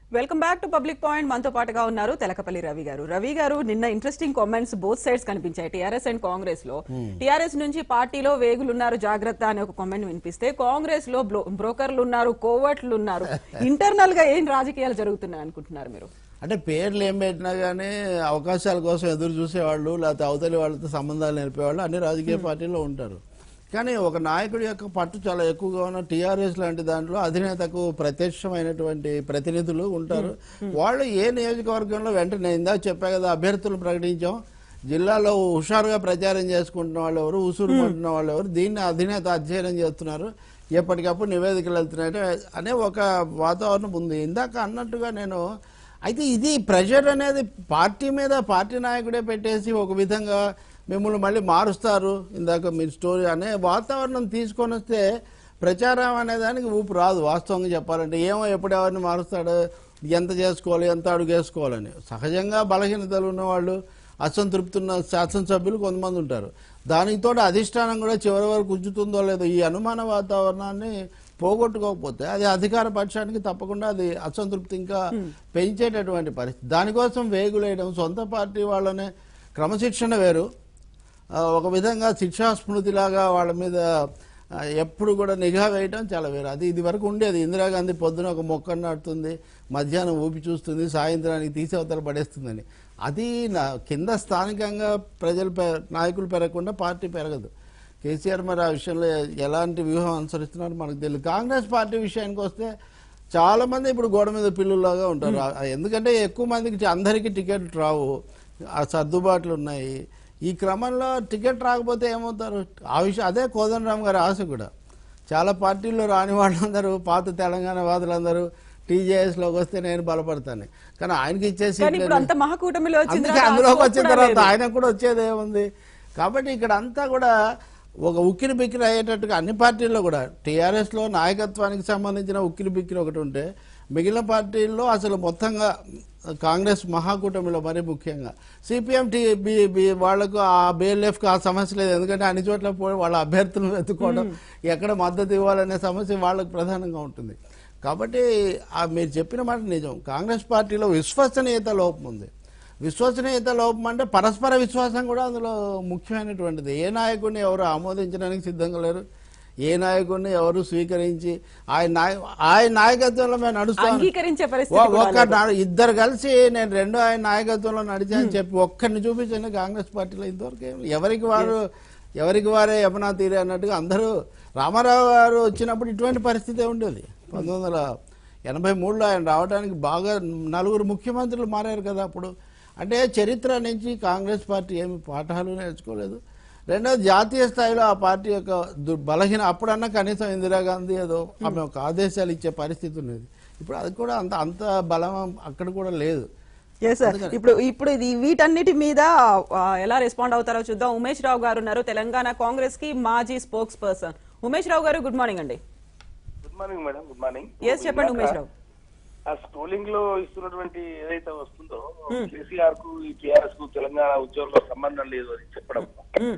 Welcome back to Public Point మనతో పాటుగా ఉన్నారు తెలకపల్లి రవి గారు రవి గారు నిన్న ఇంట్రెస్టింగ్ కామెంట్స్ బోత్ సైడ్స్ కనిపించాయి టీఆర్ఎస్ అండ్ కాంగ్రెస్ లో టీఆర్ఎస్ నుంచి పార్టీలో వేగులున్నారు జాగ్రత్త అనే ఒక కామెంట్ వినిపిస్తే కాంగ్రెస్ లో బ్రో- బ్రోకర్లు ఉన్నారు కోవట్లు ఉన్నారు ఇంటర్నల్ గా ఏం రాజకీయాలు జరుగుతున్నాయి అనుకుంటున్నారు మీరు అంటే పేర్లు ఏం పెట్టినా కానీ అవకాశాల కోసం ఎదురు చూసేవాళ్ళు లేకపోతే అవతలి వాళ్ళతో సంబంధాలు నేర్పేవాళ్ళు అన్ని రాజకీయ పార్టీల్లో ఉంటారు కానీ ఒక నాయకుడి యొక్క పట్టు చాలా ఎక్కువగా ఉన్న టీఆర్ఎస్ లాంటి దాంట్లో అధినేతకు ప్రత్యక్షమైనటువంటి ప్రతినిధులు ఉంటారు వాళ్ళు ఏ నియోజకవర్గంలో వెంటనే ఇందాక చెప్పా కదా అభ్యర్థులు ప్రకటించాం జిల్లాలో హుషారుగా ప్రచారం చేసుకుంటున్న వాళ్ళు ఎవరు ఉసురు పడుతున్న వాళ్ళు ఎవరు దీన్ని అధినేత అధ్యయనం చేస్తున్నారు ఎప్పటికప్పుడు నివేదికలు వెళ్తున్నాయి అనే ఒక వాతావరణం ఉంది ఇందాక అన్నట్టుగా నేను అయితే ఇది ప్రెషర్ అనేది పార్టీ మీద పార్టీ నాయకుడే పెట్టేసి ఒక విధంగా మిమ్మల్ని మళ్ళీ మారుస్తారు ఇందాక మీ స్టోరీ అనే వాతావరణం తీసుకొని వస్తే ప్రచారం అనే దానికి ఊపు రాదు వాస్తవంగా చెప్పాలంటే ఏమో ఎప్పుడు ఎవరిని మారుస్తాడు ఎంత చేసుకోవాలి ఎంత అడుగు వేసుకోవాలని సహజంగా బలహీనతలు ఉన్నవాళ్ళు అసంతృప్తి ఉన్న శాసనసభ్యులు కొంతమంది ఉంటారు దానికి తోడు అధిష్టానం కూడా చివరి వరకు ఉంచుతుందో లేదో ఈ అనుమాన వాతావరణాన్ని పోగొట్టుకోకపోతే అది అధికార పక్షానికి తప్పకుండా అది అసంతృప్తి ఇంకా పెంచేటటువంటి పరిస్థితి దానికోసం వేగులేయడం సొంత పార్టీ వాళ్ళనే క్రమశిక్షణ వేరు ఆ, ఒక విధంగా శిక్షా స్మృతిలాగా వాళ్ళ మీద ఆ, ఎప్పుడు కూడా నిఘా వేయటం చాలా వేరు అది ఇది వరకు ఉండేది ఇందిరాగాంధీ పొద్దున ఒక మొక్క నాటుతుంది మధ్యాహ్నం ఊపి చూస్తుంది సాయంత్రానికి తీసేవతల పడేస్తుందని అది నా కింద స్థానికంగా ప్రజలు పె- నాయకులు పెరగకుండా పార్టీ పెరగదు కేసీఆర్ మరి ఆ విషయంలో ఎలాంటి వ్యూహం అనుసరిస్తున్నారో మనకు తెలియదు కాంగ్రెస్ పార్టీ విషయానికి వస్తే చాలా మంది ఇప్పుడు గోడ మీద పిల్లులాగా ఉంటారు ఆ- ఎందుకంటే ఎక్కువ మందికి అందరికీ టికెట్ రావు ఆ సర్దుబాట్లు ఉన్నాయి ఈ క్రమంలో టికెట్ రాకపోతే ఏమవుతారు ఆ విషయం అదే కోదండరామ్ గారి ఆశ కూడా చాలా పార్టీల్లో రాని వాళ్ళందరూ పాత తెలంగాణ వాదులందరూ టీజేఎస్ లోకి వస్తే నేను బలపడతాను కానీ ఆయనకి ఇచ్చేసి కానీ ఇప్పుడు అంత మహాకూటమిలో వచ్చిన అందుకే తర్వాత అందులోకి ఆ వచ్చిన scope కూడా తర్వాత లేదు. ఆయన కూడా వచ్చేది ఏముంది కాబట్టి ఇక్కడ అంతా కూడా ఒక ఉక్కిరి బిక్కిరి అయ్యేటట్టుగా అన్ని పార్టీల్లో కూడా టీఆర్ఎస్ లో నాయకత్వానికి సంబంధించిన ఉక్కిరి బిక్కిరి ఒకటి ఉంటే మిగిలిన పార్టీల్లో అసలు మొత్తంగా కాంగ్రెస్ మహాకూటమిలో మరీ ముఖ్యంగా సిపిఎం టీ బి- బి- వాళ్లకు ఆ బిఎల్ఎఫ్ కు ఆ సమస్య లేదు ఎందుకంటే అన్ని చోట్ల పోయి వాళ్ళ అభ్యర్థులను వెతుక్కోవడం ఎక్కడ మద్దతు ఇవ్వాలనే సమస్య వాళ్ళకు ప్రధానంగా ఉంటుంది కాబట్టి ఆ మీరు చెప్పిన మాట నిజం కాంగ్రెస్ పార్టీలో విశ్వసనీయత లోపం ఉంది విశ్వసనీయత లోపం అంటే పరస్పర విశ్వాసం కూడా అందులో ముఖ్యమైనటువంటిది ఏ నాయకుడిని ఎవరు ఆమోదించడానికి సిద్ధంగా లేరు ఏ నాయకుడిని ఎవరు స్వీకరించి ఆయన నాయ ఆయన నాయకత్వంలో మేము నడుస్తాం అంగీకరించే పరిస్థితి ఒ- కూడా ఒక్క నా- ఇద్దరు కలిసి నేను రెండో ఆయన నాయకత్వంలో నడిచానని చెప్పి ఒక్కరిని చూపించండి కాంగ్రెస్ పార్టీలో ఇంతవరకు ఏం లేదు. ఎవరికి వారు ఎవరికి వారే యమునా తీరే అన్నట్టుగా అందరూ రామారావు గారు వచ్చినప్పుడు ఇటువంటి పరిస్థితే ఉండేది పంతొమ్మిది వందల ఎనభై మూడులో ఆయన రావడానికి బాగా నలుగురు ముఖ్యమంత్రులు మారారు కదా అప్పుడు అంటే చరిత్ర నుంచి కాంగ్రెస్ పార్టీ ఏమి పాఠాలు నేర్చుకోలేదు రెండోది జాతీయ స్థాయిలో ఆ పార్టీ యొక్క దు- బలహీన అప్పుడన్నా కనీసం ఇందిరాగాంధీ ఏదో ఆమె ఒక ఆదేశాలు ఇచ్చే పరిస్థితి ఉన్నది ఇప్పుడు అది కూడా అంత అంత బలం అక్కడ కూడా లేదు ఎస్ సార్ ఇప్పుడు ఇప్పుడు ఇది వీటన్నిటి మీద ఆ, ఎలా రెస్పాండ్ అవుతారో చూద్దాం ఉమేష్ రావు గారు ఉన్నారు తెలంగాణ కాంగ్రెస్ కి మాజీ spokes person Umesh Rao garu good morning అండి good morning madam good morning yes చెప్పండి ఉమేష్ రావు ఆ స్క్రోలింగ్ లో ఇస్తున్నటువంటి ఏదైతే వస్తుందో కేసీఆర్ కు ఈ టిఆర్ఎస్ కు తెలంగాణ ఉద్యోగంలో సంబంధం లేదు అని చెప్పడం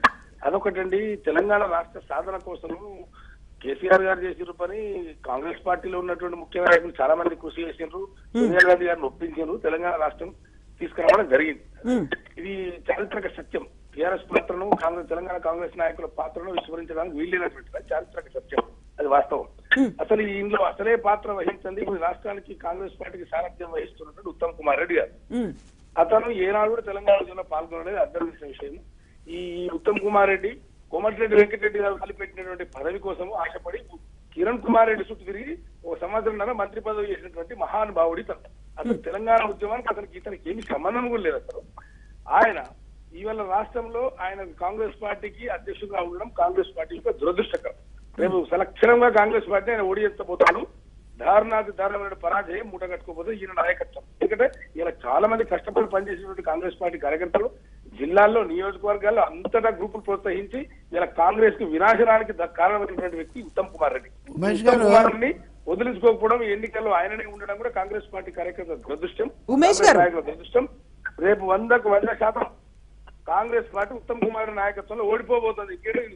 అదొకటండి తెలంగాణ రాష్ట్ర సాధన కోసం కేసీఆర్ గారు చేసిన పని కాంగ్రెస్ పార్టీలో ఉన్నటువంటి ముఖ్య నాయకులు చాలా మంది కృషి చేసిండ్రు సోనియా గాంధీ గారిని ఒప్పించారు తెలంగాణ రాష్ట్రం తీసుకురావడం జరిగింది ఇది చారిత్రక సత్యం టిఆర్ఎస్ పాత్రను కాంగ్రెస్ తెలంగాణ కాంగ్రెస్ నాయకుల పాత్రను విస్మరించడానికి వీల్లేనటువంటి చారిత్రక సత్యం అది వాస్తవం అసలు ఈ ఇందులో అసలే పాత్ర వహించండి ఇప్పుడు రాష్ట్రానికి కాంగ్రెస్ పార్టీకి సారథ్యం వహిస్తున్నటువంటి ఉత్తమ్ కుమార్ రెడ్డి గారు మ్మ్. అతను ఏనాడు కూడా తెలంగాణ ఉద్యమంలో పాల్గొనలేదు అర్థం చేసిన విషయం ఈ ఉత్తమ్ కుమార్ రెడ్డి కోమటిరెడ్డి వెంకటరెడ్డి గారు కలిపెట్టినటువంటి పదవి కోసం ఆశపడి కిరణ్ కుమార్ రెడ్డి చుట్టూ తిరిగి ఒక సంవత్సరం మంత్రి పదవి చేసినటువంటి మహానుభావుడి తను అసలు తెలంగాణ ఉద్యమానికి అతనికి ఇతనికి ఏమి సంబంధం కూడా లేదు అసలు ఆయన ఇవాళ రాష్ట్రంలో ఆయన కాంగ్రెస్ పార్టీకి అధ్యక్షుడిగా ఉండడం కాంగ్రెస్ పార్టీ యొక్క దురదృష్టకరం రేపు సలక్షణంగా కాంగ్రెస్ పార్టీ ఆయన ఓడియెత్తబోతాడు దారుణాతి దారుణమైన పరాజయం మూట కట్టుకోబోతే ఈయన నాయకత్వం ఎందుకంటే ఇలా చాలా మంది కష్టపడి పనిచేసినటువంటి కాంగ్రెస్ పార్టీ కార్యకర్తలు జిల్లాల్లో నియోజకవర్గాల్లో అంతటా గ్రూపులు ప్రోత్సహించి ఇలా కాంగ్రెస్ కు వినాశనానికి ద- కారణమైనటువంటి వ్యక్తి ఉత్తమ్ కుమార్ రెడ్డి ఉమేష్ ఉత్తమ్ గారు- కుమార్ రెడ్డిని వదిలించుకోకపోవడం ఈ ఎన్నికల్లో ఆయననే ఉండడం కూడా కాంగ్రెస్ పార్టీ కార్యకర్తల దురదృష్టం ఉమేష్ కాంగ్రెస్ గారు. నాయకుల దురదృష్టం రేపు వందకు వంద శాతం కాంగ్రెస్ పార్టీ ఉత్తమ్ కుమార్ నాయకత్వంలో ఓడిపోబోతుంది ఇంకేదో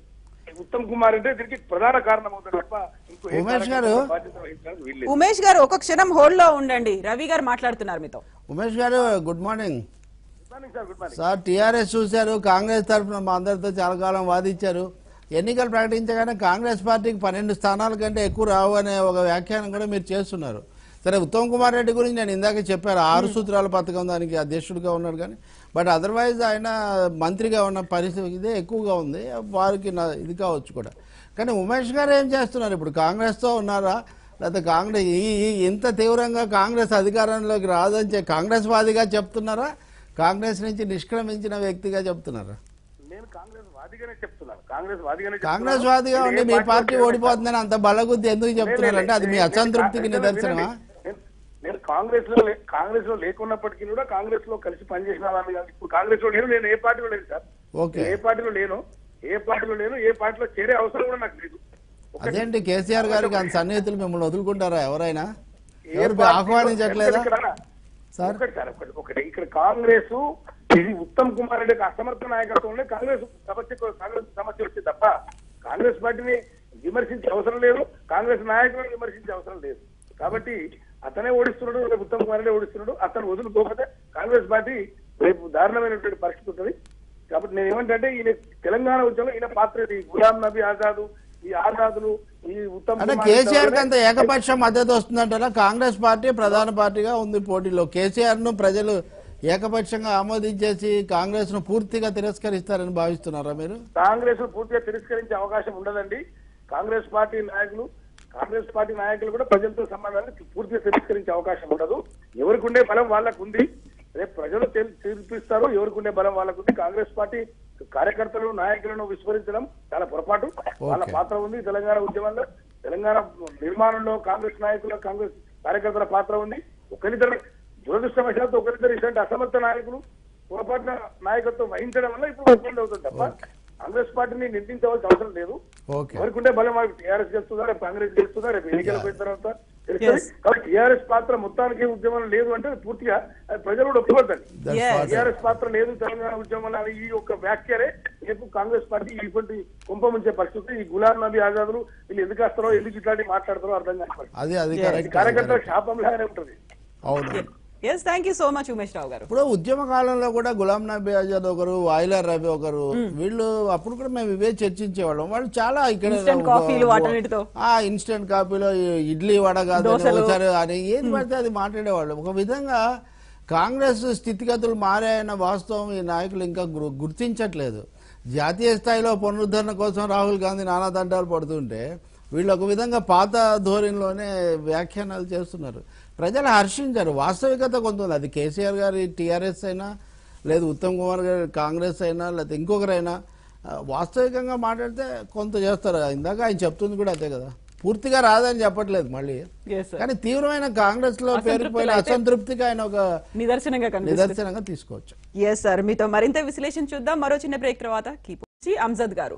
ఉత్తమ్ కుమార్ రెడ్డి దీనికి ప్రధాన కారణం అవుతాడు తప్ప ఇంకో ఏ ఉమేష్ కారణం గారు. బాధ్యత వహించడానికి వీల్లేదు ఉమేష్ గారు ఒక క్షణం హోల్డ్ లో ఉండండి రవి గారు మాట్లాడుతున్నారు మీతో Umesh garu good morning good morning sir good morning sir TRS చూశారు కాంగ్రెస్ తరఫున మా అందరితో చాలా కాలం వాదించారు ఎన్నికలు ప్రకటించగానే కాంగ్రెస్ పార్టీకి పన్నెండు స్థానాల కంటే ఎక్కువ రావు అనే ఒక వ్యాఖ్యానం కూడా మీరు చేస్తున్నారు సరే ఉత్తమ్ కుమార్ రెడ్డి గురించి నేను ఇందాక చెప్పాను ఆరు సూత్రాల పథకం దానికి అధ్యక్షుడిగా ఉన్నాడు కానీ బట్ అదర్వైజ్ ఆయన మంత్రిగా ఉన్న పరిస్థితి ఇదే ఎక్కువగా ఉంది వారికి నా- ఇది కావచ్చు కూడా కానీ ఉమేష్ గారు ఏం చేస్తున్నారు ఇప్పుడు కాంగ్రెస్తో ఉన్నారా లేకపోతే కాంగ్రెస్ ఈ ఈ- ఇంత తీవ్రంగా కాంగ్రెస్ అధికారంలోకి రాదని చె- కాంగ్రెస్ వాదిగా చెప్తున్నారా కాంగ్రెస్ నుంచి నిష్క్రమించిన వ్యక్తిగా చెప్తున్నారా నేను కాంగ్రెస్ వాదిగానే చెప్తున్నాను కాంగ్రెస్ వాదిగానే కాంగ్రెస్ చెప్తున్నాను. వాదిగా నేను ఉండి ఏ మీ పార్టీలో పార్టీ చేరలేదు. ఓడిపోతుందని అంత బలగుద్ది ఎందుకు చెప్తున్నారు అంటే అది మీ నేను- అసంతృప్తికి నేను- నిదర్శనమా నేను- నేను కాంగ్రెస్ లో లే- కాంగ్రెస్ లో లేకున్నప్పటికీ కూడా కాంగ్రెస్ లో కలిసి పనిచేసిన వాళ్ళని కాదు. ఇప్పుడు కాంగ్రెస్ లో లేను నేను ఏ పార్టీలో లేను సార్ ఓకే నేను ఏ పార్టీలో లేను ఏ పార్టీలో లేను ఏ పార్టీలో చేరే అవసరం కూడా నాకు లేదు ఒకటి- అదేంటి కేసీఆర్ గారికి అంత సన్నిహితులు మిమ్మల్ని వదులుకుంటారా ఎవరైనా ఏ ఎవరు పార్టీలో- ఆహ్వానించట్లేదా ఇక్కడ- సార్ ఒకటి సార్ ఒకటి ఒకటి ఇక్కడ కాంగ్రెస్ ఇది ఉత్తమ్ కుమార్ రెడ్డి యొక్క అసమర్థ నాయకత్వంలో కాంగ్రెస్ సమస్య కాంగ్రెస్ సమస్య వచ్చింది తప్ప కాంగ్రెస్ పార్టీని విమర్శించే అవసరం లేదు కాంగ్రెస్ నాయకులను విమర్శించే అవసరం లేదు కాబట్టి అతనే ఓడిస్తున్నాడు రేపు ఉత్తమ్ కుమార్ రెడ్డి ఓడిస్తున్నాడు అతను వదులుకోకపోతే కాంగ్రెస్ పార్టీ రేపు దారుణమైనటువంటి పరిస్థితి ఉంటుంది కాబట్టి నేను ఏమంటే ఈయన తెలంగాణ ఉద్యమంలో ఈయన పాత్ర ఇది గులాం నబీ ఆజాద్ ఈ ఆజాదులు ఈ ఉత్తమ్ అంటే కుమార్ కేసీఆర్ కి రెడ్డి అంత ఏకపక్ష మద్దతు వస్తుందంటారా కాంగ్రెస్ పార్టీ ప్రధాన పార్టీగా ఉంది పోటీలో కేసీఆర్ ను ప్రజలు ఏకపక్షంగా ఆమోదించేసి కాంగ్రెస్ ను పూర్తిగా తిరస్కరిస్తారని భావిస్తున్నారా మీరు కాంగ్రెస్ పూర్తిగా తిరస్కరించే అవకాశం ఉండదండి కాంగ్రెస్ పార్టీ నాయకులు కాంగ్రెస్ పార్టీ నాయకులు కూడా ప్రజలతో సంబంధాన్ని పూర్తిగా తిరస్కరించే అవకాశం ఉండదు ఎవరికి ఉండే బలం వాళ్ళకు ఉంది రేపు ప్రజలు తెల్- తీర్పిస్తారు ఎవరికి ఉండే బలం వాళ్ళకు ఉంది కాంగ్రెస్ పార్టీ కార్యకర్తలు నాయకులను విస్మరించడం చాలా పొరపాటు వాళ్ళ పాత్ర ఉంది తెలంగాణ ఉద్యమంలో తెలంగాణ నిర్మాణంలో కాంగ్రెస్ నాయకుల కాంగ్రెస్ కార్యకర్తల పాత్ర ఉంది ఒకరిద్దరు దురదృష్టవశాత్తు ఒకరిద్దరు ఇటువంటి అసమర్థ నాయకులు పొరపాటున నాయకత్వం వహించడం వల్ల ఇప్పుడు ఇబ్బంది అవుతుంది తప్ప కాంగ్రెస్ పార్టీని నిర్మించవలసిన అవసరం లేదు ఓకే ఎవరికి ఉండే బలం వాళ్ళకి టీఆర్ఎస్ చేస్తుందా రేపు కాంగ్రెస్ చేస్తుందా రేపు ఎన్నికలకు పోయిన తర్వాత తెలుస్తుంది Yes. కాబట్టి టీఆర్ఎస్ పాత్ర మొత్తానికి ఉద్యమం లేదు అంటే పూర్తిగా అది ప్రజలు కూడా ఒప్పుకోద్దండి That's Yes. what- టీఆర్ఎస్ పాత్ర లేదు తెలంగాణ ఉద్యమంలో అని ఈ యొక్క వ్యాఖ్యలే రేపు కాంగ్రెస్ పార్టీ ఇటువంటి కుంపముంచే పరిస్థితి ఈ గులాం నబీ ఆజాదులు వీళ్ళు ఎందుకు వస్తారో ఎందుకు ఇట్లాంటి మాట్లాడతారో అర్థం కాని పరిస్థితి అది అది Yeah. కరెక్ట్ కార్యకర్తల శాపం లాగానే ఉంటుంది అవును yes thank you so much Umesh Rao garu ఇప్పుడు ఉద్యమ కాలంలో కూడా గులాం నబీ ఆజాద్ ఒకరు వాయిలర్ రవి ఒకరు వీళ్ళు అప్పుడు కూడా మేము ఇవే చర్చించేవాళ్ళం వాళ్ళు చాలా ఇక్కడ Instant కాఫీలు వాటన్నిటితో. ఆ ఇన్స్టెంట్ కాఫీలో ఇడ్లీ వడ కాదు దోశలు. ఒకసారి అని ఏది పడితే అది మాట్లాడేవాళ్ళు ఒక విధంగా కాంగ్రెస్ స్థితిగతులు మారాయన్న వాస్తవం ఈ నాయకులు ఇంకా గుర్- గుర్తించట్లేదు జాతీయ స్థాయిలో పునరుద్ధరణ కోసం రాహుల్ గాంధీ నానా దండాలు పడుతుంటే వీళ్ళు ఒక విధంగా పాత ధోరణిలోనే వ్యాఖ్యానాలు చేస్తున్నారు ప్రజలు హర్షించారు వాస్తవికత కొంత ఉంది అది కేసీఆర్ గారి టీఆర్ఎస్ అయినా లేదు ఉత్తమ్ కుమార్ గారి కాంగ్రెస్ అయినా లేకపోతే ఇంకొకరైనా ఆ, వాస్తవికంగా మాట్లాడితే కొంత చేస్తారు ఇందాక ఆయన చెప్తుంది కూడా అదే కదా పూర్తిగా రాదని చెప్పట్లేదు మళ్ళీ Yes, sir. కానీ తీవ్రమైన కాంగ్రెస్ లో అసంతృప్తులు పేరుకుపోయిన అయితే- అసంతృప్తికి ఆయన ఒక నిదర్శనంగా కనిపిస్తుంది నిదర్శనంగా తీసుకోవచ్చు ఎస్ సార్ మీతో మరింత విశ్లేషణ చూద్దాం మరో చిన్న బ్రేక్ తర్వాత కీప్ అంజద్ గారు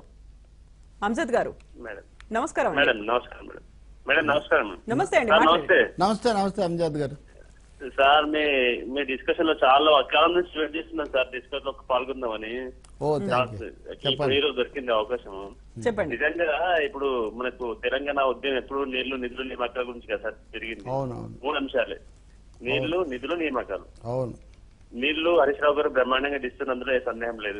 అంజద్ గారు మేడం నమస్కారం అండి. మేడం నమస్కారం మేడం మేడం నమస్కారం మేడం. నమస్తే అండి, సార్, మాట్లాడండి. నమస్తే నమస్తే నమస్తే అంజాద్ గారు సార్ మీ మీ డిస్కషన్ లో చాలా కాలం నుంచి వెయిట్ చేస్తున్నాం సార్ డిస్కషన్ లో పాల్గొందామని ఓ థ్యాంక్ యూ ఇప్పుడు చెప్పండి ఈ రోజు దొరికింది అవకాశం చెప్పండి నిజంగా ఇప్పుడు మనకు తెలంగాణ ఉద్యమం ఎప్పుడు నీళ్లు నిధులు నియామకాల గురించి కదా సార్ తిరిగింది అవునవును మూడు అంశాలే నీళ్లు నిధులు నియామకాలు అవును నీళ్లు హరీష్ రావు గారు బ్రహ్మాండంగా ఇస్తున్న అందులో ఏ సందేహం లేదు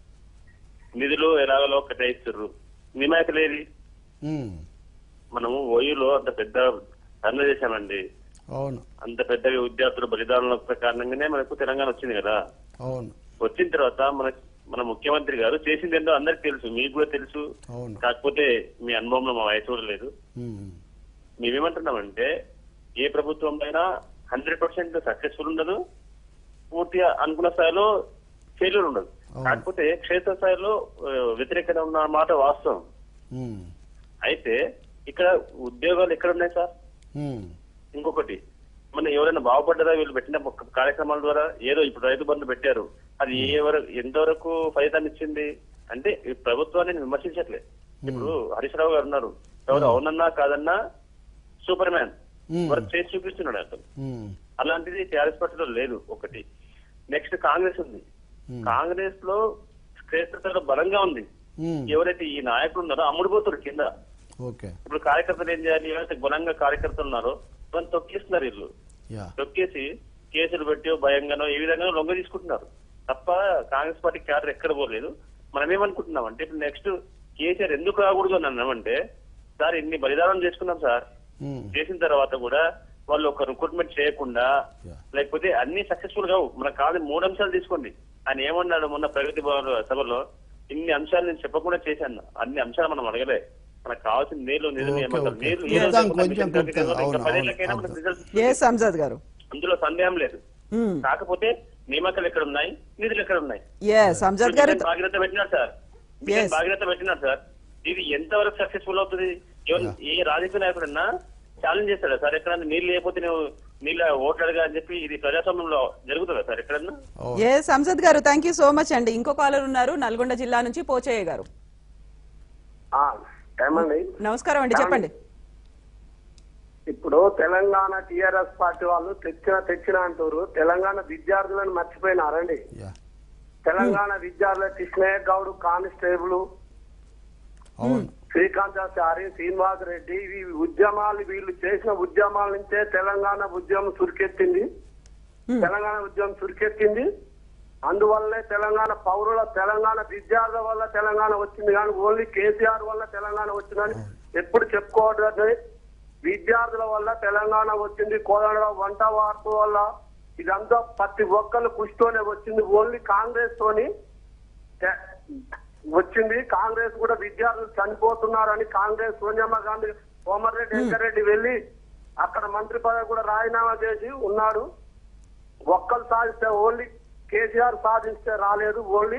నిధులు ఎలాగలో కేటాయిస్తుర్రు నియామకాలు ఏది ఉమ్, మనము ఓయూలో అంత పెద్ద ధర్నా చేశామండి అవును అంత పెద్దగా విద్యార్థుల బలిదానాల కారణంగానే మనకు తెలంగాణ వచ్చింది కదా అవును వచ్చిన తర్వాత మన మన ముఖ్యమంత్రి గారు చేసింది ఏంటో అందరికి తెలుసు మీకు కూడా తెలుసు అవును కాకపోతే మీ అనుభవంలో మా వయసు కూడా లేదు ఉమ్, మేమేమంటున్నామంటే ఏ ప్రభుత్వం అయినా హండ్రెడ్ పర్సెంట్ సక్సెస్ఫుల్ ఉండదు పూర్తిగా అనుకున్న స్థాయిలో ఫెయిల్యూర్ ఉండదు అవును. కాకపోతే క్షేత్ర స్థాయిలో ఆ, వ్యతిరేకత ఉన్న మాట వాస్తవం ఉమ్, అయితే ఇక్కడ ఉద్యోగాలు ఎక్కడ ఉన్నాయి సార్ ఉమ్, ఇంకొకటి మన ఎవరైనా బాగుపడ్డదా వీళ్ళు పెట్టిన ఒక కార్యక్రమాల ద్వారా ఏదో ఇప్పుడు రైతు బంధు పెట్టారు అది ఏ వరకు ఎంతవరకు ఫలితాన్ని ఇచ్చింది అంటే ఈ ప్రభుత్వాన్ని నేను విమర్శించట్లే ఇప్పుడు హరీష్ రావు గారు ఉన్నారు ఎవరు అవునన్నా కాదన్నా సూపర్ మ్యాన్ Hmm. వర్క్ చేసి చూపిస్తున్నాడు అతను ఉమ్, అలాంటిది టీఆర్ఎస్ పార్టీలో లేదు ఒకటి నెక్స్ట్ కాంగ్రెస్ ఉంది Hmm. కాంగ్రెస్ లో క్షేత్రస్థాయిలో బలంగా ఉంది ఉమ్, ఎవరైతే ఈ నాయకులు ఉన్నారో అమ్ముడుపోతారు కింద ఓకే ఇప్పుడు కార్యకర్తలు ఏం చేయాలి ఎవరైతే గుణంగా కార్యకర్తలు ఉన్నారో వాళ్ళని తొక్కేస్తున్నారు వీళ్ళు యా తొక్కేసి కేసులు పెట్టి భయంగానో ఈ విధంగా లొంగ తీసుకుంటున్నారు తప్ప కాంగ్రెస్ పార్టీ క్యాడర్ ఎక్కడ పోలేదు మనం ఏమనుకుంటున్నాం అంటే ఇప్పుడు నెక్స్ట్ కేసీఆర్ ఎందుకు రాకూడదు అని అన్నామంటే సార్ ఇన్ని బలిదానం చేసుకున్నాం సార్ ఉమ్, చేసిన తర్వాత కూడా వాళ్ళు ఒక రిక్రూట్మెంట్ చేయకుండా Yeah. లేకపోతే అన్ని సక్సెస్ఫుల్ గా మనకు కాదు మూడు అంశాలు తీసుకోండి ఆయన ఏమన్నాడు మొన్న ప్రగతి భవన్ సభలో ఇన్ని అంశాలు నేను చెప్పకుండా చేశాను అన్ని అంశాలు మనం అడగలే మనకు కావాల్సిన నీళ్లు నిధులు Okay, ఏమంటారు okay. నీళ్లు క్లుప్తం, ఈ రోజు కొంచెం మిషన్ క్లుప్తం. ఇంకా అవును, పదేళ్ళకైనా అవును, మనకు రిజల్ట్స్ ఏ సంజద్ గారు అందులో సందేహం లేదు మ్మ్. కాకపోతే నియామకాలు ఎక్కడ ఉన్నాయి నిధులు ఎక్కడ ఉన్నాయి ఏ సంజద్ గారు మిషన్ భాగీరథ పెట్టినారు సార్ మిషన్ Yes. భాగీరథ పెట్టినారు సార్ ఇది ఎంతవరకు సక్సెస్ఫుల్ అవుతుంది ఎవరు ఏ రాజకీయ నాయకుడన్నా ఛాలెంజ్ చేస్తాడా సార్ ఎక్కడన్నా నీళ్ళు లేకపోతే నువ్వు నీళ్ళ ఓట్లు అడగా అని చెప్పి ఇది ప్రజాస్వామ్యంలో జరుగుతుందా సార్ ఎక్కడన్నా ఓ, ఏ సంసద్ గారు థ్యాంక్ యూ సో మచ్ అండి ఇంకో కాలర్ ఉన్నారు నల్గొండ జిల్లా నుంచి పోచయ్య గారు ఏమండి నమస్కారం అండి చెప్పండి ఇప్పుడు తెలంగాణ టిఆర్ఎస్ పార్టీ వాళ్ళు తెచ్చిన తెచ్చిన అంటారు తెలంగాణ విద్యార్థులను మర్చిపోయినారండి యా తెలంగాణ విద్యార్థుల కృష్ణయ్య గౌడ్ కానిస్టేబుల్ అవును శ్రీకాంతాచారి శ్రీనివాస్ రెడ్డి ఇవి ఉద్యమాలు వీళ్ళు చేసిన ఉద్యమాల నుంచే తెలంగాణ ఉద్యమం సురికెత్తింది తెలంగాణ ఉద్యమం సురికెత్తింది అందువల్లే తెలంగాణ పౌరుల తెలంగాణ విద్యార్థుల వల్ల తెలంగాణ వచ్చింది కానీ ఓన్లీ కేసీఆర్ వల్ల తెలంగాణ వచ్చిందని ఎప్పుడు చెప్పుకోవద్దు విద్యార్థుల వల్ల తెలంగాణ వచ్చింది కోదండ వంట వార్త వల్ల ఇదంతా ప్రతి ఒక్కరు కృషితోనే వచ్చింది ఓన్లీ కాంగ్రెస్ తోని తె- వచ్చింది కాంగ్రెస్ కూడా విద్యార్థులు చనిపోతున్నారని కాంగ్రెస్ సోనియమ్మ గాంధీ కోమరెడ్డి వెంకరెడ్డి వెళ్లి అక్కడ మంత్రి పదవి కూడా రాజీనామా చేసి ఉన్నాడు ఒక్కరు సాధిస్తే ఓన్లీ కేసీఆర్ సాధిస్తే రాలేదు ఓన్లీ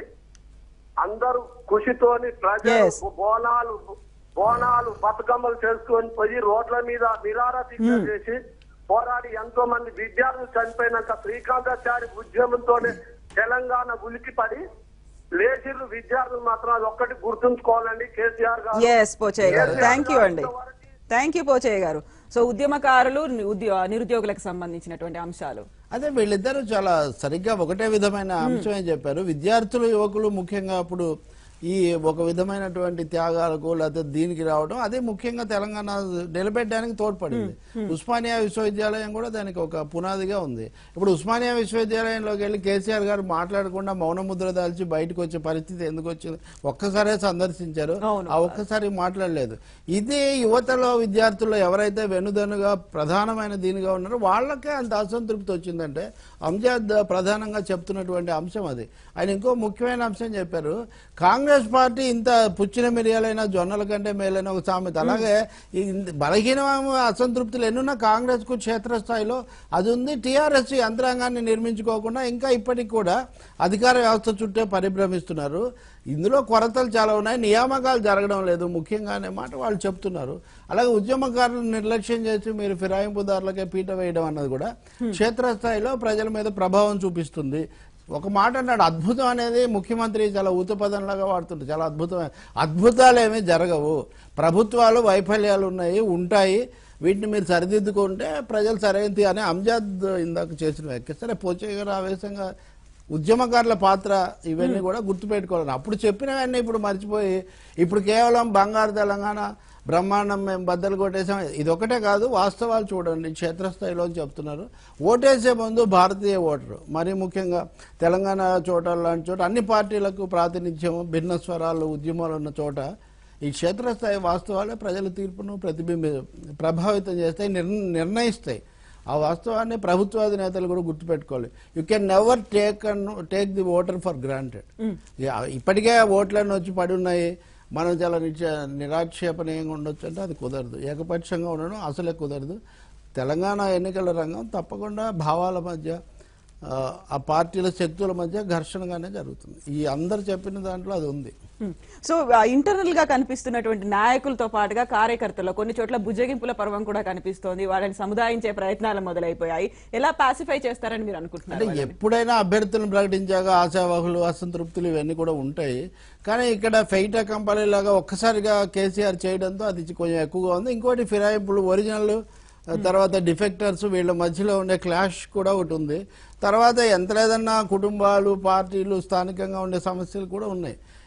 అందరూ కృషితోని ప్రజలు Yes. బోనాలు బోనాలు బతుకమ్మలు చేసుకొని పోయి రోడ్ల మీద నిరార దీక్ష చేసి పోరాడి ఎంతో మంది విద్యార్థులు చనిపోయినాక శ్రీకాంతాచారి ఉద్యమంతోనే తెలంగాణ ఉలికిపడి లేచిర్రు విద్యార్థులు మాత్రం అది ఒక్కటి గుర్తుంచుకోవాలండి కేసీఆర్ గారు S Pochaiah garu thank you అండి thank you Pochaiah garu so ఉద్యమకారులు ని- ఉద్య- నిరుద్యోగులకు సంబంధించినటువంటి అంశాలు అదే వీళ్ళిద్దరూ చాలా సరిగ్గా ఒకటే విధమైన అంశమే చెప్పారు విద్యార్థులు యువకులు ముఖ్యంగా అప్పుడు ఈ ఒక విధమైనటువంటి త్యాగాలకు లేకపోతే దీనికి రావడం అదే ముఖ్యంగా తెలంగాణ నిలబెట్టడానికి తోడ్పడింది ఉస్మానియా విశ్వవిద్యాలయం కూడా దానికి ఒక పునాదిగా ఉంది ఇప్పుడు ఉస్మానియా విశ్వవిద్యాలయంలోకి వెళ్ళి కేసీఆర్ గారు మాట్లాడకుండా మౌన ముద్ర దాల్చి బయటకు వచ్చే పరిస్థితి ఎందుకు వచ్చింది ఒక్కసారే సందర్శించారు అవును. ఆ ఒక్కసారి మాట్లాడలేదు ఇదే యువతలో విద్యార్థుల్లో ఎవరైతే వెనుదనుగా ప్రధానమైన దీనిగా ఉన్నారో వాళ్ళకే అంత అసంతృప్తి వచ్చిందంటే అంజాద్ ప్రధానంగా చెప్తున్నటువంటి అంశం అది ఆయన ఇంకో ముఖ్యమైన అంశం చెప్పారు కాంగ్రెస్ పార్టీ ఇంత పుచ్చిన మిరియాలైన జొన్నల కంటే మేలైన ఒక సామెత అలాగే ఈ బలహీన అసంతృప్తులు ఎన్నున్నా కాంగ్రెస్ కు క్షేత్రస్థాయిలో అది ఉంది టీఆర్ఎస్ యంత్రాంగాన్ని నిర్మించుకోకుండా ఇంకా ఇప్పటికి కూడా అధికార వ్యవస్థ చుట్టే పరిభ్రమిస్తున్నారు ఇందులో కొరతలు చాలా ఉన్నాయి నియామకాలు జరగడం లేదు ముఖ్యంగా అనే మాట వాళ్ళు చెప్తున్నారు అలాగే ఉద్యమకారులను నిర్లక్ష్యం చేసి మీరు ఫిరాయింపుదారులకే పీట వేయడం అన్నది కూడా క్షేత్రస్థాయిలో ప్రజల మీద ప్రభావం చూపిస్తుంది ఒక మాట అన్నాడు అద్భుతం అనేది ముఖ్యమంత్రి చాలా ఊతపదంలాగా వాడుతుంటారు చాలా అద్భుతమైన అద్భుతాలు ఏమీ జరగవు ప్రభుత్వాలు వైఫల్యాలు ఉన్నాయి ఉంటాయి వీటిని మీరు సరిదిద్దుకుంటే ప్రజలు సరైనది అని అంజాద్ ఇందాక చేసిన వ్యాఖ్య సరే పోచయ్య గారు ఆవేశంగా ఉద్యమకారుల పాత్ర ఇవన్నీ కూడా గుర్తుపెట్టుకోవాలి అప్పుడు చెప్పినవన్నీ ఇప్పుడు మర్చిపోయి ఇప్పుడు కేవలం బంగారు తెలంగాణ బ్రహ్మాండం మేము బద్దలు కొట్టేసాం ఇది ఒకటే కాదు వాస్తవాలు చూడండి క్షేత్రస్థాయిలో అని చెప్తున్నారు ఓటేసే ముందు భారతీయ ఓటరు మరీ ముఖ్యంగా తెలంగాణ చోట లాంటి చోట అన్ని పార్టీలకు ప్రాతినిధ్యం భిన్న స్వరాలు ఉద్యమాలు ఉన్న చోట ఈ క్షేత్రస్థాయి వాస్తవాలే ప్రజల తీర్పును ప్రతిబింబి ప్రభావితం చేస్తాయి నిర్- నిర్ణయిస్తాయి ఆ వాస్తవాన్ని ప్రభుత్వాధినేతలు కూడా గుర్తుపెట్టుకోవాలి you can never take take the voter for granted ఇప్పటికే ఓట్లన్నీ వచ్చి పడి ఉన్నాయి మనం చాలా నిచ నిరాక్షేపణీయంగా ఉండొచ్చు అంటే అది కుదరదు ఏకపక్షంగా ఉండడం అసలే కుదరదు తెలంగాణ ఎన్నికల రంగం తప్పకుండా భావాల మధ్య ఆ, ఆ పార్టీల శక్తుల మధ్య ఘర్షణగానే జరుగుతుంది ఈ అందరు చెప్పిన దాంట్లో అది ఉంది సో ఇంటర్నల్ గా కనిపిస్తున్నటువంటి నాయకులతో పాటుగా కార్యకర్తలు కొన్ని చోట్ల బుజ్జగింపుల పర్వం కూడా కనిపిస్తోంది వాళ్ళని సముదాయించే ప్రయత్నాలు మొదలైపోయాయి ఎలా పాసిఫై చేస్తారని మీరు అనుకుంటున్నారు అంటే ఎప్పుడైనా అభ్యర్థులను ప్రకటించాక ఆశావాహులు అసంతృప్తులు ఇవన్నీ కూడా ఉంటాయి కానీ ఇక్కడ ఫెయిటా కంపెనీ లాగా ఒక్కసారిగా కేసీఆర్ చేయడంతో అది కొంచెం ఎక్కువగా ఉంది ఇంకోటి ఫిరాయింపులు ఒరిజినల్ తర్వాత డిఫెక్టర్స్ వీళ్ళ మధ్యలో ఉండే క్లాష్ కూడా ఒకటి ఉంది తర్వాత ఎంత లేదన్నా కుటుంబాలు పార్టీలు స్థానికంగా ఉండే సమస్యలు కూడా ఉన్నాయి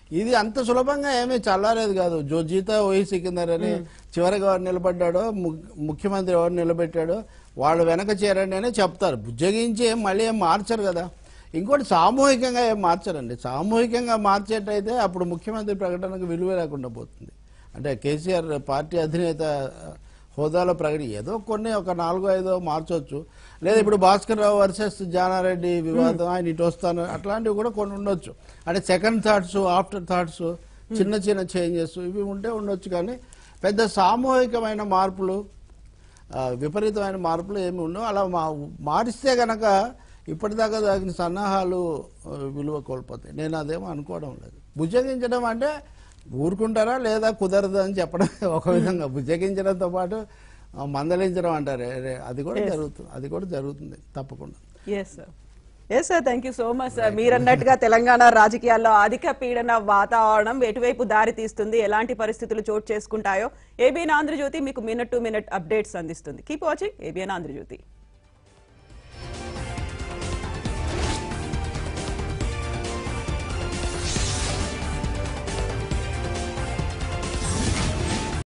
ఇది అంత సులభంగా ఏమీ చల్లారేది కాదు జో జీతా ఓయి సికిందర్ అని చివరికి ఎవరు నిలబడ్డాడో ము- ముఖ్యమంత్రి ఎవరు నిలబెట్టాడో వాళ్ళు వెనక చేరండి అని చెప్తారు బుజ్జగించి ఏం మళ్ళీ ఏం మార్చరు కదా ఇంకోటి సామూహికంగా ఏం మార్చరండి సామూహికంగా మార్చేటైతే అప్పుడు ముఖ్యమంత్రి ప్రకటనకు విలువ లేకుండా పోతుంది అంటే కేసీఆర్ పార్టీ అధినేత హోదాలో ప్రకటి ఏదో కొన్ని ఒక నాలుగో ఐదో మార్చొచ్చు లేదా ఇప్పుడు భాస్కర్ రావు వర్సెస్ జానారెడ్డి వివాదం ఆయన ఇటు వస్తాను అట్లాంటివి కూడా కొన్ని ఉండొచ్చు అంటే సెకండ్ థాట్స్ ఆఫ్టర్ థాట్స్ చిన్న చిన్న చేంజెస్ ఇవి ఉంటే ఉండొచ్చు కానీ పెద్ద సామూహికమైన మార్పులు ఆ, విపరీతమైన మార్పులు ఏమి ఉండవు అలా మా మారిస్తే గనక ఇప్పటిదాకా దాని సన్నాహాలు ఆ, విలువ కోల్పోతాయి నేను అదేమో అనుకోవడం లేదు భుజగించడం అంటే ఊరుకుంటారా లేదా కుదరదు అని చెప్పడం ఒక విధంగా భుజగించడంతో పాటు ఆ, మందలించడం అంటారు ఏ- అది కూడా జరుగుతుంది అది కూడా జరుగుతుంది తప్పకుండా yes sir yes sir thank you so much sir మీరన్నట్టుగా తెలంగాణ రాజకీయాల్లో అధిక పీడన వాతావరణం ఎటువైపు దారి తీస్తుంది ఎలాంటి పరిస్థితులు చోటు చేసుకుంటాయో ఏబిఎన్ ఆంధ్రజ్యోతి మీకు మినిట్ టు మినిట్ అప్డేట్స్ అందిస్తుంది కీప్ వాచింగ్ ఏబిఎన్ ఆంధ్రజ్యోతి